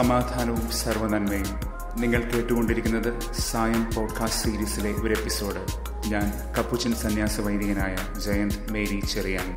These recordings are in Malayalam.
സമാധാനവും സർവനന്മയും നിങ്ങൾ കേട്ടുകൊണ്ടിരിക്കുന്നത് സായം പോഡ്കാസ്റ്റ് സീരീസിലെ ഒരു എപ്പിസോഡ് ഞാൻ കപ്പുച്ചൻ സന്യാസ വൈദികനായ ജയന്ത് മേരി ചെറിയാൻ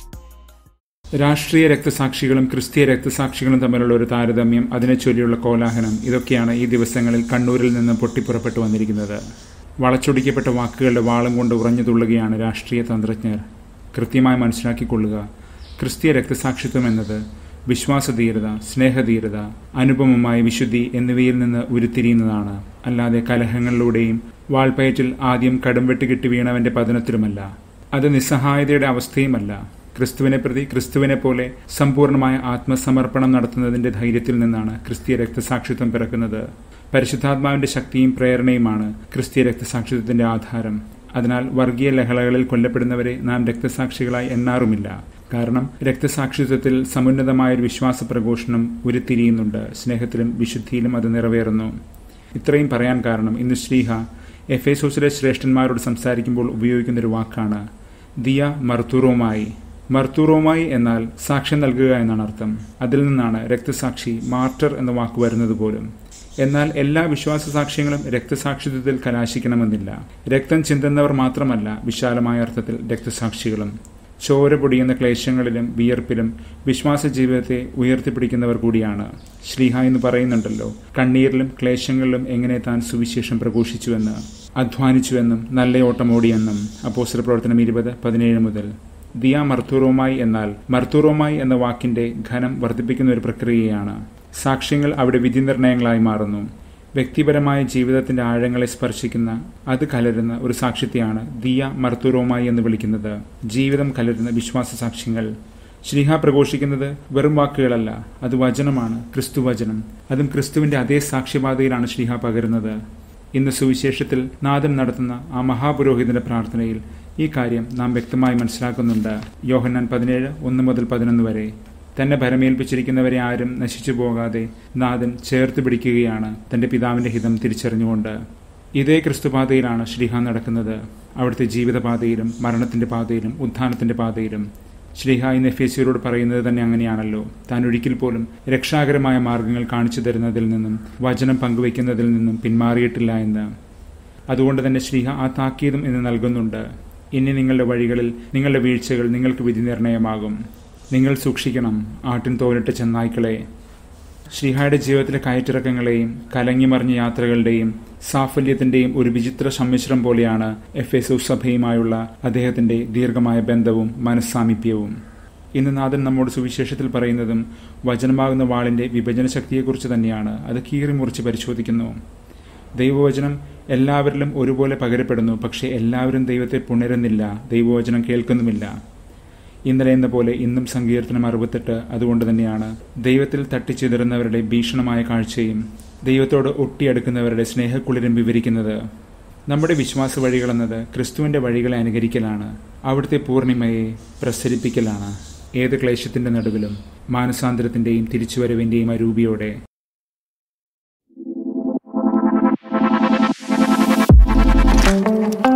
രാഷ്ട്രീയ രക്തസാക്ഷികളും ക്രിസ്തീയ രക്തസാക്ഷികളും തമ്മിലുള്ള ഒരു താരതമ്യം അതിനെ ചൊല്ലിയുള്ള കോലാഹലം ഇതൊക്കെയാണ് ഈ ദിവസങ്ങളിൽ കണ്ണൂരിൽ നിന്ന് പൊട്ടിപ്പുറപ്പെട്ടു വന്നിരിക്കുന്നത് വളച്ചൊടിക്കപ്പെട്ട വാക്കുകളുടെ വാളം കൊണ്ട് ഉറഞ്ഞു തുള്ളുകയാണ് രാഷ്ട്രീയ തന്ത്രജ്ഞർ കൃത്യമായി മനസ്സിലാക്കിക്കൊള്ളുക ക്രിസ്തീയ രക്തസാക്ഷിത്വം എന്നത് വിശ്വാസധീരത സ്നേഹധീരത അനുപമമായ വിശുദ്ധി എന്നിവയിൽ നിന്ന് ഉരുത്തിരിയുന്നതാണ് അല്ലാതെ കലഹങ്ങളിലൂടെയും വാൾപ്പയറ്റിൽ ആദ്യം കടുംവെട്ട് കിട്ടി വീണവന്റെ പതനത്തിലുമല്ല അത് നിസ്സഹായതയുടെ അവസ്ഥയുമല്ല ക്രിസ്തുവിനെ പ്രതി ക്രിസ്തുവിനെ പോലെ സമ്പൂർണമായ ആത്മസമർപ്പണം നടത്തുന്നതിന്റെ ധൈര്യത്തിൽ നിന്നാണ് ക്രിസ്തീയ രക്തസാക്ഷിത്വം പിറക്കുന്നത് പരിശുദ്ധാത്മാവിന്റെ ശക്തിയും പ്രേരണയുമാണ് ക്രിസ്തീയ രക്തസാക്ഷിത്വത്തിന്റെ ആധാരം അതിനാൽ വർഗീയ ലഹളകളിൽ കൊല്ലപ്പെടുന്നവരെ നാം രക്തസാക്ഷികളായി എണ്ണാറുമില്ല കാരണം രക്തസാക്ഷിത്വത്തിൽ സമുന്നതമായ ഒരു വിശ്വാസ പ്രഘോഷണം ഉരുത്തിരിയുന്നുണ്ട് സ്നേഹത്തിലും വിശുദ്ധിയിലും അത് നിറവേറുന്നു ഇത്രയും പറയാൻ കാരണം ഇന്ന് ശ്രീഹ എഫേസോസിലെ ശ്രേഷ്ഠന്മാരോട് സംസാരിക്കുമ്പോൾ ഉപയോഗിക്കുന്ന ഒരു വാക്കാണ് ദിയ മർത്തൂറോമായി മർത്തൂറോമായി എന്നാൽ സാക്ഷ്യം നൽകുക എന്നാണ് അർത്ഥം അതിൽ നിന്നാണ് രക്തസാക്ഷി മാർട്ടർ എന്ന വാക്ക് വരുന്നത് പോലും എന്നാൽ എല്ലാ വിശ്വാസ സാക്ഷ്യങ്ങളും രക്തസാക്ഷിത്വത്തിൽ കലാശിക്കണമെന്നില്ല രക്തം ചിന്തുന്നവർ മാത്രമല്ല വിശാലമായ അർത്ഥത്തിൽ രക്തസാക്ഷികളും ചോര പൊടിയുന്ന ക്ലേശങ്ങളിലും വിയർപ്പിലും വിശ്വാസ ജീവിതത്തെ ഉയർത്തിപ്പിടിക്കുന്നവർ കൂടിയാണ് ശ്രീഹ എന്ന് പറയുന്നുണ്ടല്ലോ കണ്ണീരിലും ക്ലേശങ്ങളിലും എങ്ങനെ താൻ സുവിശേഷം പ്രഘോഷിച്ചുവെന്ന് അധ്വാനിച്ചുവെന്നും നല്ല ഓട്ടം ഓടിയെന്നും അപ്പോസ്റ്റർ പ്രവർത്തനം ഇരുപത് പതിനേഴ് മുതൽ ദിയ മർത്തൂറോമായി എന്നാൽ മർത്തൂറോമായി എന്ന വാക്കിന്റെ ഘനം വർദ്ധിപ്പിക്കുന്ന ഒരു പ്രക്രിയയാണ് സാക്ഷ്യങ്ങൾ അവിടെ വിധി നിർണയങ്ങളായി മാറുന്നു വ്യക്തിപരമായ ജീവിതത്തിന്റെ ആഴങ്ങളെ സ്പർശിക്കുന്ന അത് കലരുന്ന ഒരു സാക്ഷ്യത്തെയാണ് ദിയ മർത്തൂറോമായി എന്ന് വിളിക്കുന്നത് ജീവിതം കലരുന്ന വിശ്വാസ സാക്ഷ്യങ്ങൾ ശ്രീഹ പ്രഘോഷിക്കുന്നത് വെറും വാക്കുകളല്ല അത് വചനമാണ് ക്രിസ്തു വചനം അതും ക്രിസ്തുവിന്റെ അതേ സാക്ഷ്യപാതയിലാണ് ശ്രീഹ പകരുന്നത് ഇന്ന് സുവിശേഷത്തിൽ നാദം നടത്തുന്ന ആ മഹാപുരോഹിതന്റെ പ്രാർത്ഥനയിൽ ഈ കാര്യം നാം വ്യക്തമായി മനസ്സിലാക്കുന്നുണ്ട് യോഹന്നാൻ പതിനേഴ് ഒന്ന് മുതൽ പതിനൊന്ന് വരെ തന്നെ ഭരമേൽപ്പിച്ചിരിക്കുന്നവരെ ആരും നശിച്ചു പോകാതെ നാഥൻ ചേർത്ത് പിടിക്കുകയാണ് തന്റെ പിതാവിന്റെ ഹിതം തിരിച്ചറിഞ്ഞുകൊണ്ട് ഇതേ ക്രിസ്തുപാതയിലാണ് ശ്രീഹ നടക്കുന്നത് അവിടുത്തെ ജീവിതപാതയിലും മരണത്തിന്റെ പാതയിലും ഉത്ഥാനത്തിന്റെ പാതയിലും ശ്രീഹ ഇന്ന് എഫേസിയരോട് പറയുന്നത് തന്നെ അങ്ങനെയാണല്ലോ താൻ ഒരിക്കൽ പോലും രക്ഷാകരമായ മാർഗങ്ങൾ കാണിച്ചു തരുന്നതിൽ നിന്നും വചനം പങ്കുവയ്ക്കുന്നതിൽ നിന്നും പിന്മാറിയിട്ടില്ല എന്ന് അതുകൊണ്ട് തന്നെ ശ്രീഹ ആ താക്കീതും ഇന്ന് നൽകുന്നുണ്ട് ഇനി നിങ്ങളുടെ വഴികളിൽ നിങ്ങളുടെ വീഴ്ചകൾ നിങ്ങൾക്ക് വിധി നിർണയമാകും നിങ്ങൾ സൂക്ഷിക്കണം ആട്ടിൻ തോലിട്ട ചെന്നായ്ക്കളെ ശ്രീഹായുടെ ജീവിതത്തിലെ കയറ്റിറക്കങ്ങളെയും കലങ്ങിമറിഞ്ഞ യാത്രകളുടെയും സാഫല്യത്തിന്റെയും ഒരു വിചിത്ര സമ്മിശ്രം പോലെയാണ് എഫ് എസ് സഭയുമായുള്ള അദ്ദേഹത്തിന്റെ ദീർഘമായ ബന്ധവും മനസ്സാമീപ്യവും ഇന്ന് നാഥൻ നമ്മോട് സുവിശേഷത്തിൽ പറയുന്നതും വചനമാകുന്ന വാളിന്റെ വിഭജന ശക്തിയെക്കുറിച്ച് തന്നെയാണ് അത് കീറി മുറിച്ച് പരിശോധിക്കുന്നു ദൈവവചനം എല്ലാവരിലും ഒരുപോലെ പകരപ്പെടുന്നു പക്ഷേ എല്ലാവരും ദൈവത്തെ പുണരുന്നില്ല ദൈവവചനം കേൾക്കുന്നുമില്ല ഇന്നലെ എന്ന പോലെ ഇന്നും സങ്കീർത്തനം അറുപത്തെട്ട് അതുകൊണ്ട് തന്നെയാണ് ദൈവത്തിൽ തട്ടിച്ചിതറുന്നവരുടെ ഭീഷണമായ കാഴ്ചയും ദൈവത്തോട് ഒട്ടിയെടുക്കുന്നവരുടെ സ്നേഹക്കുളിരും വിവരിക്കുന്നത് നമ്മുടെ വിശ്വാസ വഴികളെന്നത് ക്രിസ്തുവിന്റെ വഴികളെ അനുകരിക്കലാണ് അവിടുത്തെ പൂർണിമയെ പ്രസരിപ്പിക്കലാണ് ഏത് ക്ലേശത്തിന്റെ നടുവിലും മാനസാന്തരത്തിന്റെയും തിരിച്ചുവരവിന്റെയും അരൂപിയോടെ thank you